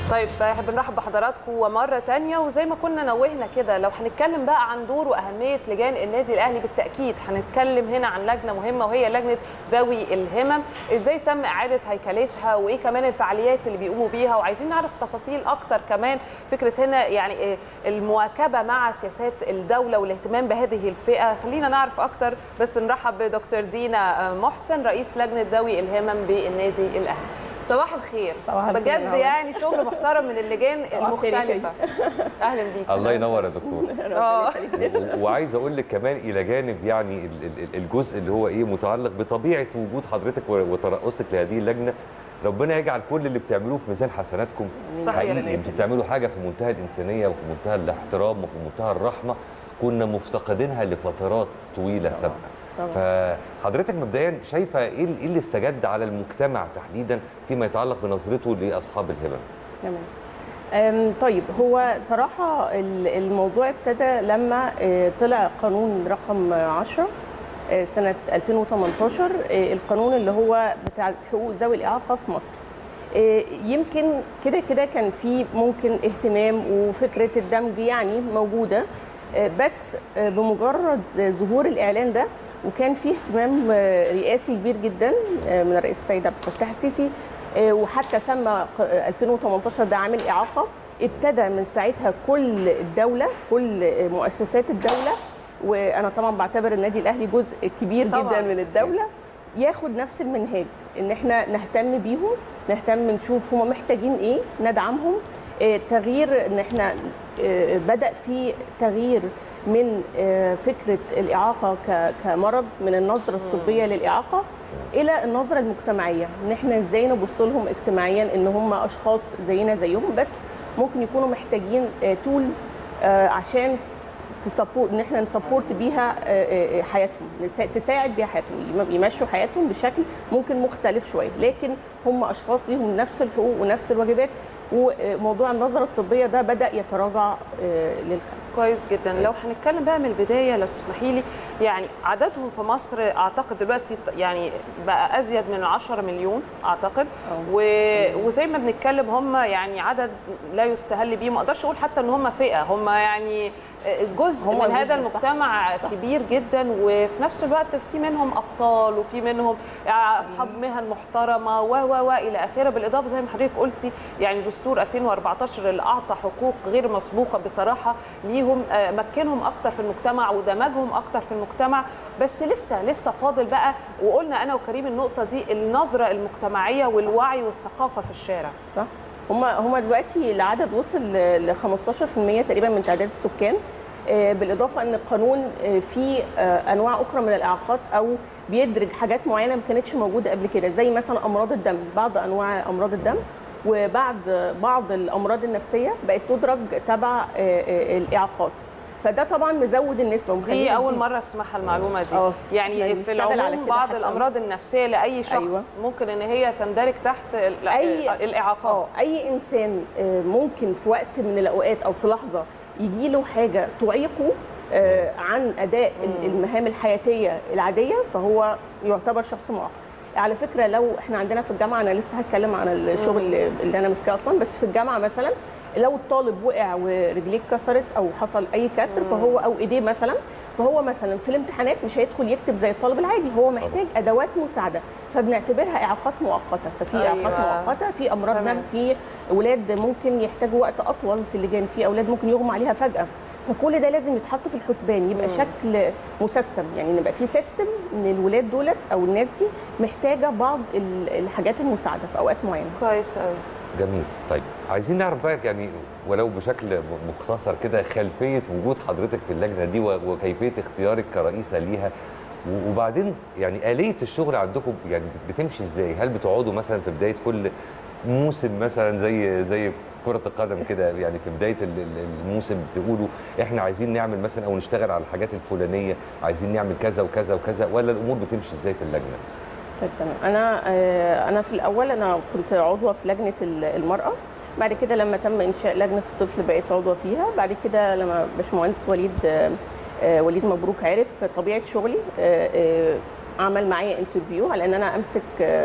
طيب بنرحب بحضراتكم ومره تانية وزي ما كنا نوهنا كده لو هنتكلم بقى عن دور واهميه لجان النادي الاهلي بالتاكيد هنتكلم هنا عن لجنه مهمه وهي لجنه ذوي الهمم ازاي تم اعاده هيكلتها وايه كمان الفعاليات اللي بيقوموا بيها وعايزين نعرف تفاصيل اكتر كمان فكره هنا يعني المواكبه مع سياسات الدوله والاهتمام بهذه الفئه خلينا نعرف اكتر بس نرحب بدكتور دينا محسن رئيس لجنه ذوي الهمم بالنادي الاهلي صباح الخير صباح الخير بجد نعم. يعني شغل محترم من اللجان صباح الخير يا المختلفه اهلا بيك الله ينور يا دكتور آه. و- وعايز اقول لك كمان الى جانب يعني ال- ال- الجزء اللي هو ايه متعلق بطبيعه وجود حضرتك و- وترأسك لهذه اللجنه ربنا يجعل كل اللي بتعملوه في ميزان حسناتكم صحيح. حقيقي انتوا بتعملوا حاجه في منتهى الانسانيه وفي منتهى الاحترام وفي منتهى الرحمه كنا مفتقدينها لفترات طويله طبعاً. سابقه طبعا فحضرتك مبدئيا شايفه ايه ال- إيه اللي استجد على المجتمع تحديدا فيما يتعلق بنظرته لاصحاب الهمم تمام أم، طيب هو صراحة ال- الموضوع ابتدى لما آه، طلع قانون رقم 10 آه، سنة 2018 آه، القانون اللي هو بتاع حقوق ذوي الإعاقة في مصر آه، يمكن كده كده كان في ممكن اهتمام وفكرة الدمج يعني موجودة آه، بس آه، بمجرد آه، ظهور الإعلان ده وكان في اهتمام آه، رئاسي كبير جدا آه، من الرئيس السيد عبد الفتاح السيسي آه، وحتى سمى ق- 2018 ده عامل إعاقة ابتدى من ساعتها كل الدولة كل آه، مؤسسات الدولة وانا طبعا بعتبر النادي الاهلي جزء كبير طبعاً. جدا من الدوله ياخد نفس المنهاج ان احنا نهتم بيهم نهتم نشوف هم محتاجين ايه ندعمهم آه، تغيير ان احنا آه، بدا في تغيير من آه، فكره الاعاقه ك- كمرض من النظره الطبيه للاعاقه الى النظره المجتمعيه ان احنا ازاي نبص لهم اجتماعيا ان هم اشخاص زينا زيهم بس ممكن يكونوا محتاجين تولز عشان تسبورت ان احنا نسبورت بيها آه، آه، حياتهم نسا- تساعد بيها حياتهم يم- يمشوا حياتهم بشكل ممكن مختلف شويه لكن هم اشخاص ليهم نفس الحقوق ونفس الواجبات وموضوع النظره الطبيه ده بدا يتراجع آه، للخلف كويس جدا لو هنتكلم بقى من البدايه لو تسمحي لي يعني عددهم في مصر اعتقد دلوقتي يعني بقى ازيد من 10 مليون اعتقد و... وزي ما بنتكلم هم يعني عدد لا يستهل بيه ما اقدرش اقول حتى ان هم فئه هم يعني جزء هم من هذا جزء، صح. المجتمع صح. كبير جدا وفي نفس الوقت في منهم ابطال وفي منهم اصحاب مهن محترمه و و و الى اخره بالاضافه زي ما حضرتك قلتي يعني دستور 2014 اللي اعطى حقوق غير مسبوقه بصراحه ليهم آه، مكنهم اكتر في المجتمع ودمجهم اكتر في المجتمع بس لسه لسه فاضل بقى وقلنا انا وكريم النقطه دي النظره المجتمعيه والوعي والثقافه في الشارع صح هم هم دلوقتي العدد وصل ل 15% تقريبا من تعداد السكان آه، بالاضافه ان القانون آه، فيه آه، انواع اخرى من الاعاقات او بيدرج حاجات معينه ما كانتش موجوده قبل كده زي مثلا امراض الدم بعض انواع امراض الدم وبعد بعض الامراض النفسيه بقت تدرج تبع آه، آه، الاعاقات فده طبعا مزود النسبه دي ومخليها اول تزيد. مره اسمعها المعلومه دي آه. يعني يعني في نشتغل على العموم كده بعض حتى. الامراض النفسيه لاي شخص أيوة. ممكن ان هي تندرج تحت ال- أي- الاعاقات اه اي انسان آه، ممكن في وقت من الاوقات او في لحظه يجي له حاجه تعيقه آه، عن اداء ال- المهام الحياتيه العاديه فهو يعتبر شخص معاق على فكره لو احنا عندنا في الجامعه انا لسه هتكلم عن الشغل اللي اللي انا ماسكاه اصلا بس في الجامعه مثلا لو الطالب وقع ورجليه اتكسرت او حصل اي كسر فهو او ايديه مثلا فهو مثلا في الامتحانات مش هيدخل يكتب زي الطالب العادي هو محتاج ادوات مساعده فبنعتبرها اعاقات مؤقته ففي أيوة. اعاقات مؤقته في امراض تمام. نم في اولاد ممكن يحتاجوا وقت اطول في اللجان في اولاد ممكن يغمى عليها فجاه فكل ده لازم يتحط في الحسبان يبقى شكل مسيستم يعني نبقى في سيستم ان الولاد دولت او الناس دي محتاجه بعض ال- الحاجات المساعده في اوقات معينه كويس قوي جميل طيب عايزين نعرف بقى يعني ولو بشكل مختصر كده خلفيه وجود حضرتك في اللجنه دي و- وكيفيه اختيارك كرئيسه ليها و- وبعدين يعني آلية الشغل عندكم يعني بتمشي ازاي؟ هل بتقعدوا مثلا في بداية كل موسم مثلا زي زي كرة القدم كده يعني في بداية ال- ال- الموسم تقولوا احنا عايزين نعمل مثلا او نشتغل على الحاجات الفلانية، عايزين نعمل كذا وكذا وكذا ولا الامور بتمشي ازاي في اللجنة؟ طيب تمام انا آه، انا في الاول انا كنت عضوه في لجنه ال- المراه بعد كده لما تم انشاء لجنه الطفل بقيت عضوه فيها بعد كده لما باشمهندس وليد آه، آه، وليد مبروك عرف طبيعه شغلي آه، آه، عمل معايا انترفيو على ان انا امسك آه،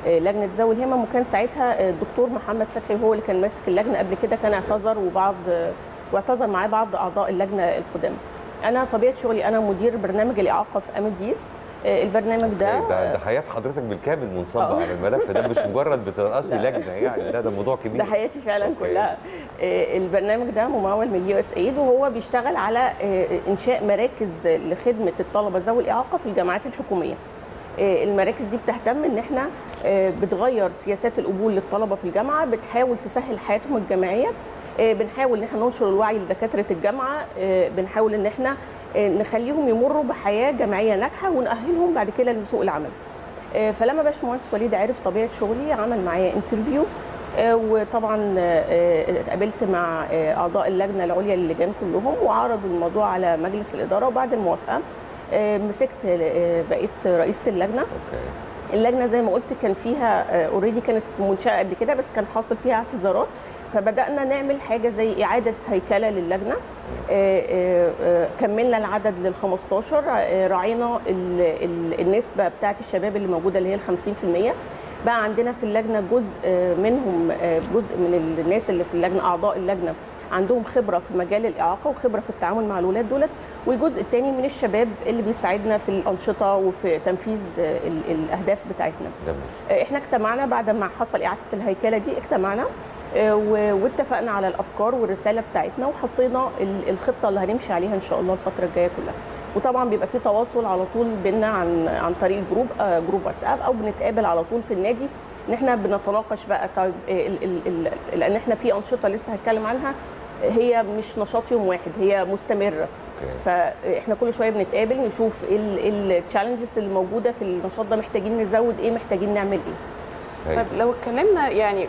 آه، لجنه ذوي الهمم وكان ساعتها آه، الدكتور محمد فتحي هو اللي كان ماسك اللجنه قبل كده كان اعتذر وبعض آه، واعتذر معاه بعض اعضاء اللجنه القدام انا طبيعه شغلي انا مدير برنامج الاعاقه في اميديس آه، البرنامج ده ده, ده حياه حضرتك بالكامل منصبه آه. على الملف ده مش مجرد بترأسي لا. لجنه يعني لا ده موضوع كبير ده حياتي فعلا أوكي. كلها آه، البرنامج ده ممول من اليو اس ايد وهو بيشتغل على آه، انشاء مراكز لخدمه الطلبه ذوي الاعاقه في الجامعات الحكوميه آه، المراكز دي بتهتم ان احنا آه، بتغير سياسات القبول للطلبه في الجامعه بتحاول تسهل حياتهم الجامعيه آه، بنحاول ان احنا ننشر الوعي لدكاتره الجامعه آه، بنحاول ان احنا آه، نخليهم يمروا بحياه جامعيه ناجحه ونأهلهم بعد كده لسوق العمل آه، فلما باشمهندس وليد عرف طبيعه شغلي عمل معايا انترفيو آه، وطبعا آه، آه، اتقابلت مع آه، اعضاء اللجنه العليا للجان كلهم وعرضوا الموضوع على مجلس الاداره وبعد الموافقه آه، مسكت آه، بقيت رئيسه اللجنه اوكي اللجنه زي ما قلت كان فيها اوريدي كانت منشاه قبل كده بس كان حاصل فيها اعتذارات فبدانا نعمل حاجه زي اعاده هيكله للجنه آه، آه، آه، كملنا العدد لل 15 آه، راعينا ال- ال- النسبه بتاعه الشباب اللي موجوده اللي هي ال 50% بقى عندنا في اللجنه جزء آه، منهم آه، جزء من الناس اللي في اللجنه اعضاء اللجنه عندهم خبره في مجال الاعاقه وخبره في التعامل مع الولاد دولت والجزء الثاني من الشباب اللي بيساعدنا في الانشطه وفي تنفيذ آه، ال- الاهداف بتاعتنا جميل احنا اجتمعنا بعد ما حصل اعاده الهيكله دي اجتمعنا آه، و- واتفقنا على الافكار والرساله بتاعتنا وحطينا ال- الخطه اللي هنمشي عليها ان شاء الله الفتره الجايه كلها وطبعا بيبقى في تواصل على طول بينا عن عن طريق الجروب آه، جروب واتساب او بنتقابل على طول في النادي ان احنا بنتناقش بقى طيب آه، ال- ال- ال- لان احنا في انشطه لسه هتكلم عنها آه، هي مش نشاط يوم واحد هي مستمره اوكي فاحنا كل شويه بنتقابل نشوف ايه التشالنجز اللي موجوده في النشاط ده محتاجين نزود ايه محتاجين نعمل ايه هايل. طيب لو اتكلمنا يعني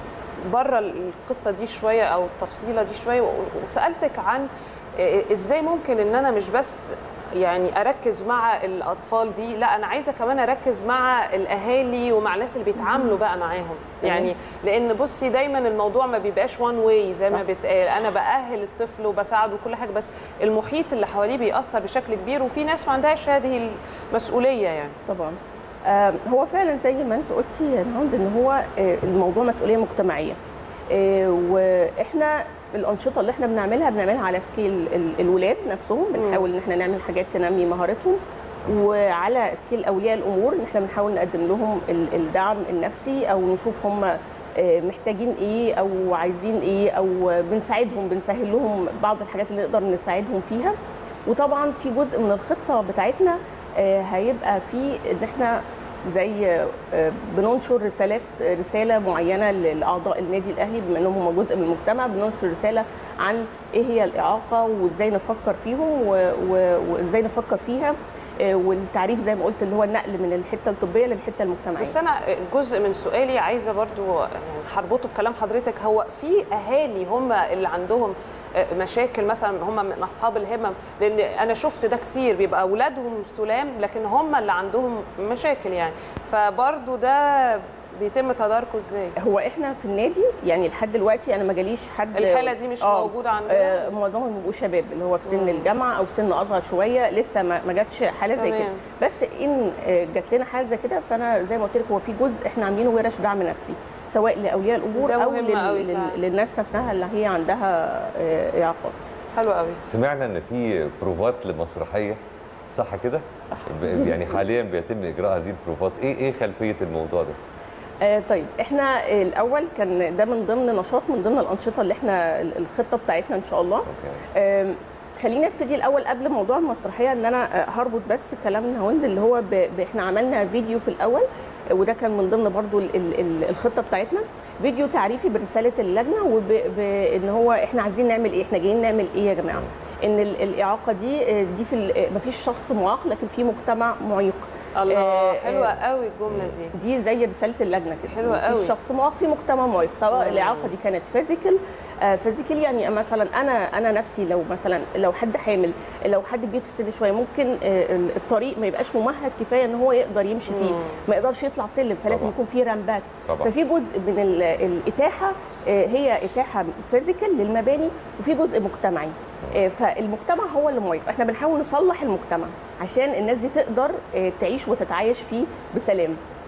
بره القصه دي شويه او التفصيله دي شويه و- وسالتك عن إيه- ازاي ممكن ان انا مش بس يعني اركز مع الاطفال دي لا انا عايزه كمان اركز مع الاهالي ومع الناس اللي بيتعاملوا بقى معاهم يعني لان بصي دايما الموضوع ما بيبقاش وان واي زي ما صح. بيتقال انا باهل الطفل وبساعده وكل حاجه بس المحيط اللي حواليه بيأثر بشكل كبير وفي ناس ما عندهاش هذه المسؤوليه يعني طبعا آه، هو فعلا زي ما انت قلتي يا نهاوند ان هو آه، الموضوع مسؤوليه مجتمعيه آه، واحنا الانشطه اللي احنا بنعملها بنعملها على سكيل ال- الولاد نفسهم بنحاول ان احنا نعمل حاجات تنمي مهارتهم وعلى سكيل اولياء الامور ان احنا بنحاول نقدم لهم ال- الدعم النفسي او نشوف هم آه، محتاجين ايه او عايزين ايه او بنساعدهم بنسهل لهم بعض الحاجات اللي نقدر نساعدهم فيها وطبعا في جزء من الخطه بتاعتنا آه، هيبقى في ان احنا زي آه، بننشر رسالات رساله معينه لاعضاء النادي الاهلي بما انهم هم جزء من المجتمع بننشر رساله عن ايه هي الاعاقه وازاي نفكر فيهم و- و- وازاي نفكر فيها آه، والتعريف زي ما قلت اللي هو النقل من الحته الطبيه للحته المجتمعيه بس انا جزء من سؤالي عايزه برضو يعني هربطه بكلام حضرتك هو في اهالي هم اللي عندهم مشاكل مثلا هم من اصحاب الهمم لان انا شفت ده كتير بيبقى اولادهم سلام لكن هم اللي عندهم مشاكل يعني فبرضو ده بيتم تداركه ازاي هو احنا في النادي يعني لحد دلوقتي انا ما جاليش حد الحاله دي مش آه، موجوده عندنا آه، معظمهم بيبقوا شباب اللي هو في سن مم. الجامعه او سن اصغر شويه لسه ما ما جاتش حاله زي تمام. كده بس ان آه، جات لنا حاله زي كده فانا زي ما قلت لك هو في جزء احنا عاملينه ورش دعم نفسي سواء لاولياء الامور ده او مهم لل- أوي لل- فعلا. للناس نفسها اللي هي عندها آه، اعاقات حلو قوي سمعنا ان في بروفات لمسرحيه صح كده؟ ب- يعني حاليا بيتم اجراء هذه البروفات ايه ايه خلفيه الموضوع ده؟ آه، طيب احنا آه، الاول كان ده من ضمن نشاط من ضمن الانشطه اللي احنا الخطه بتاعتنا ان شاء الله اوكي آم، خلينا ابتدي الاول قبل موضوع المسرحيه ان انا آه، هربط بس كلام نهاوند اللي هو ب... ب... احنا عملنا فيديو في الاول آه، وده كان من ضمن برضو ال... ال... ال- الخطه بتاعتنا فيديو تعريفي برساله اللجنه وبان هو احنا عايزين نعمل ايه احنا جايين نعمل ايه يا جماعه ان ال- الاعاقه دي آه، دي في ال- آه، مفيش شخص معاق لكن في مجتمع معيق الله آه، حلوه آه. قوي الجمله دي دي زي رساله اللجنه كده حلوة في قوي. شخص معاق في مجتمع معاق سواء مم. الاعاقه دي كانت فيزيكال فيزيكال يعني مثلا انا انا نفسي لو مثلا لو حد حامل لو حد كبير في السن شويه ممكن آه، ال- الطريق ما يبقاش ممهد كفايه ان هو يقدر يمشي فيه مم. ما يقدرش يطلع سلم فلازم طبعا. يكون في رامبات طبعا ففي جزء من ال- الاتاحه آه، هي اتاحه فيزيكال للمباني وفي جزء مجتمعي آه، فالمجتمع هو اللي معيق احنا بنحاول نصلح المجتمع عشان الناس دي تقدر آه، تعيش وتتعايش فيه بسلام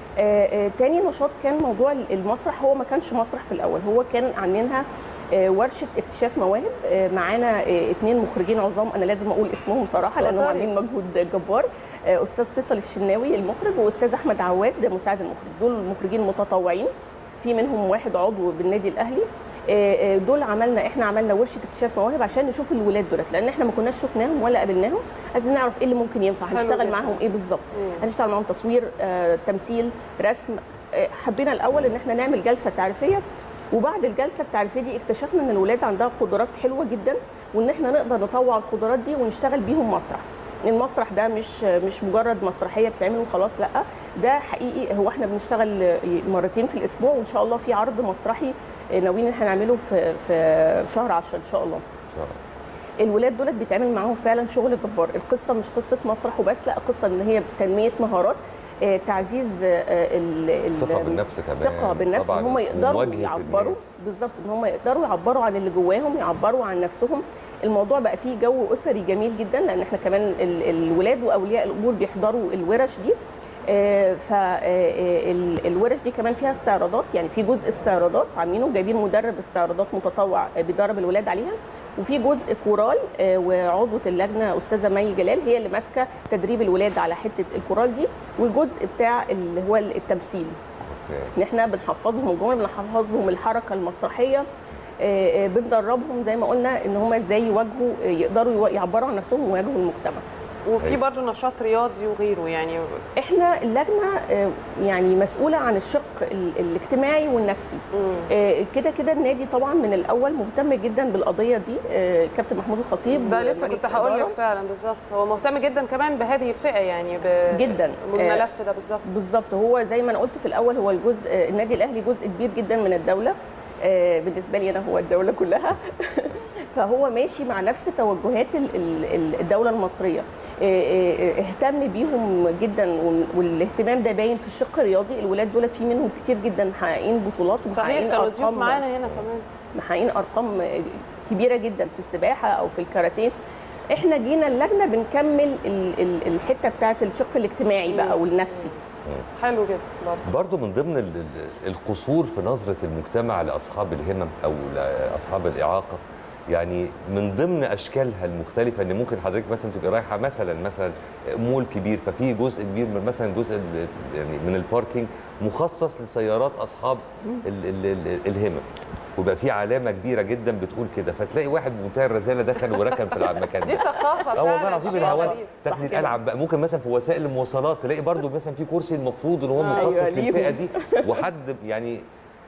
آه، آه، تاني نشاط كان موضوع المسرح هو ما كانش مسرح في الاول هو كان عاملينها آه، ورشه اكتشاف مواهب آه، معانا آه، اتنين مخرجين عظام انا لازم اقول اسمهم صراحه لانهم اتفضلي. عاملين مجهود جبار آه، استاذ فيصل الشناوي المخرج واستاذ احمد عواد ده مساعد المخرج دول المخرجين متطوعين في منهم واحد عضو بالنادي الاهلي آه، آه، دول عملنا احنا عملنا ورشه اكتشاف مواهب عشان نشوف الولاد دولت لان احنا ما كناش شفناهم ولا قابلناهم عايزين نعرف ايه اللي ممكن ينفع حلو هنشتغل جدا. معاهم ايه بالظبط مم. هنشتغل معاهم تصوير آه، تمثيل رسم آه، حبينا الاول ان احنا نعمل جلسه تعريفيه وبعد الجلسه التعريفيه دي اكتشفنا ان الولاد عندها قدرات حلوه جدا وان احنا نقدر نطوع القدرات دي ونشتغل بيهم مسرح المسرح ده مش مش مجرد مسرحيه بتتعمل وخلاص لا ده حقيقي هو احنا بنشتغل مرتين في الاسبوع وان شاء الله في عرض مسرحي ناويين ان احنا نعمله في في شهر 10 ان شاء الله إن شاء الله. الولاد دولت بيتعمل معاهم فعلا شغل جبار القصه مش قصه مسرح وبس لا قصه ان هي تنميه مهارات آه، تعزيز آه، ال- ال- الثقة بالنفس كمان الثقه بالنفس طبعاً، ان هم يقدروا ومواجهة يعبروا الناس. بالظبط ان هم يقدروا يعبروا عن اللي جواهم يعبروا عن نفسهم الموضوع بقى فيه جو اسري جميل جدا لان احنا كمان ال- الولاد واولياء الامور بيحضروا الورش دي فالورش دي كمان فيها استعراضات يعني في جزء استعراضات عاملينه جايبين مدرب استعراضات متطوع آه، بيدرب الولاد عليها وفي جزء كورال آه، وعضوه اللجنه استاذه مي جلال هي اللي ماسكه تدريب الولاد على حته الكورال دي والجزء بتاع اللي هو التمثيل أوكي. ان احنا بنحفظهم الجمل بنحفظهم الحركه المسرحيه آه، آه، بندربهم زي ما قلنا ان هم ازاي يواجهوا آه، يقدروا يوا- يعبروا عن نفسهم ويواجهوا المجتمع وفي أيوة. برضه نشاط رياضي وغيره يعني احنا اللجنه آه، يعني مسؤوله عن الشق ال- الاجتماعي والنفسي مم. آه، كده كده النادي طبعا من الاول مهتم جدا بالقضيه دي آه، كابتن محمود الخطيب ده لسه مجلس كنت هقول لك إدارة. فعلا بالظبط هو مهتم جدا كمان بهذه الفئه يعني ب... جداً. بالملف ده بالظبط بالظبط هو زي ما انا قلت في الاول هو الجزء آه، النادي الاهلي جزء كبير جدا من الدوله آه، بالنسبه لي انا هو الدوله كلها فهو ماشي مع نفس توجهات ال- ال- ال- الدوله المصريه آه، آه، آه، اهتم بيهم جدا وال- والاهتمام ده باين في الشق الرياضي الولاد دول في منهم كتير جدا محققين بطولات صحيح ومحققين كانوا ضيوف أرقام- معانا هنا كمان محققين ارقام كبيره جدا في السباحه او في الكاراتيه احنا جينا اللجنه بنكمل ال- ال- الحته بتاعت الشق الاجتماعي بقى والنفسي حلو جدا برضه برضو من ضمن ال- ال- القصور في نظرة المجتمع لأصحاب الهمم أو لأصحاب الإعاقة يعني من ضمن أشكالها المختلفة إن ممكن حضرتك مثلا تبقي رايحة مثلا مثلا مول كبير ففي جزء كبير من مثلا جزء ال- يعني من الباركينج مخصص لسيارات أصحاب ال ال ال الهمم ويبقى في علامة كبيرة جدا بتقول كده فتلاقي واحد بمنتهى الرزالة دخل وركب في المكان دي ده ثقافه اه والله فعلا العظيم شيء الهواء غريب. تاخدي صح كده. الالعاب بقى ممكن مثلا في وسائل المواصلات تلاقي برضو مثلا في كرسي المفروض ان هو أيوة، مخصص ليهم. للفئه دي وحد يعني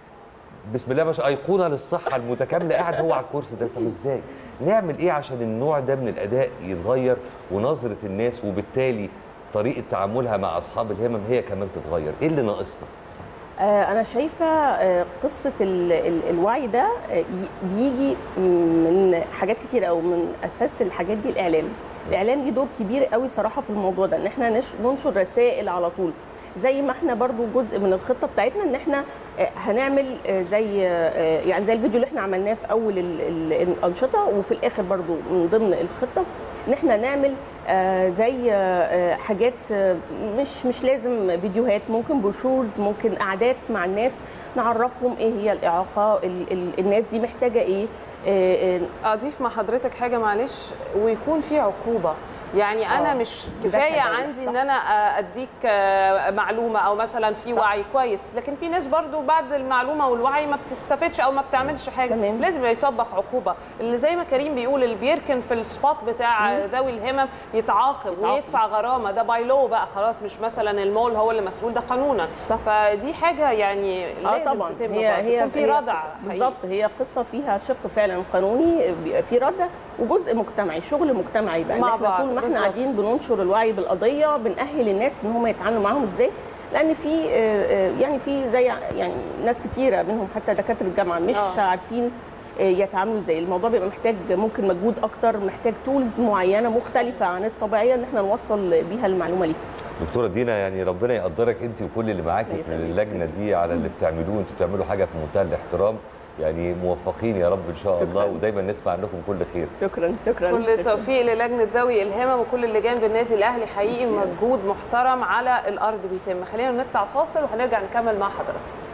بسم الله ما شاء ايقونه للصحه المتكامله قاعد هو على الكرسي ده طب ازاي؟ نعمل ايه عشان النوع ده من الاداء يتغير ونظره الناس وبالتالي طريقه تعاملها مع اصحاب الهمم هي كمان تتغير، ايه اللي ناقصنا؟ آه، أنا شايفة آه، قصة ال- ال- الوعي ده آه، ي- بيجي من حاجات كتير أو من أساس الحاجات دي الإعلام. الإعلام ليه دور كبير قوي صراحة في الموضوع ده إن إحنا نش- ننشر رسائل على طول. زي ما احنا برضو جزء من الخطة بتاعتنا إن إحنا آه، هنعمل آه، زي آه، يعني زي الفيديو اللي إحنا عملناه في أول ال- ال- الأنشطة وفي الآخر برضو من ضمن الخطة إن إحنا نعمل آه، زي آه، آه، حاجات آه، مش مش لازم فيديوهات ممكن بروشورز ممكن قعدات مع الناس نعرفهم ايه هي الاعاقه ال ال الناس دي محتاجه ايه آه، آه، اضيف مع حضرتك حاجه معلش ويكون في عقوبه يعني انا آه. مش ده كفايه كمان، عندي صح. ان انا آه، اديك آه، معلومه او مثلا في صح. وعي كويس لكن في ناس برضو بعد المعلومه والوعي ما بتستفدش او ما بتعملش حاجه تمام. لازم يطبق عقوبه اللي زي ما كريم بيقول اللي بيركن في السبوت بتاع ذوي الهمم يتعاقب يتعاقب. ويدفع غرامه ده باي لو بقى خلاص مش مثلا المول هو اللي مسؤول ده قانونا صح. فدي حاجه يعني اه لازم طبعا تتم هي برضو. هي يكون في هي ردع قصة- حقيقي. بالظبط هي قصه فيها شق فعلا قانوني بيبقى في ردع وجزء مجتمعي شغل مجتمعي بقى إن مع احنا بعض، طول ما احنا بالظبط. قاعدين بننشر الوعي بالقضيه بنأهل الناس ان هم يتعاملوا معاهم ازاي لان في آه، آه، يعني في زي يعني ناس كتيره منهم حتى دكاتره الجامعه مش آه. عارفين آه، يتعاملوا ازاي الموضوع بيبقى محتاج ممكن مجهود اكتر محتاج تولز معينه مختلفه عن الطبيعيه ان احنا نوصل بيها المعلومه ليهم دكتوره دينا يعني ربنا يقدرك انت وكل اللي معاكي الله في يخليك. اللجنه دي على اللي بتعملوه انتوا بتعملوا حاجه في منتهى الاحترام يعني موفقين يا رب ان شاء شكراً. الله ودايما نسمع عنكم كل خير شكرا شكرا كل شكراً. التوفيق للجنه ذوي الهمم وكل اللجان بالنادي الاهلي حقيقي مجهود محترم على الارض بيتم خلينا نطلع فاصل وهنرجع نكمل مع حضراتكم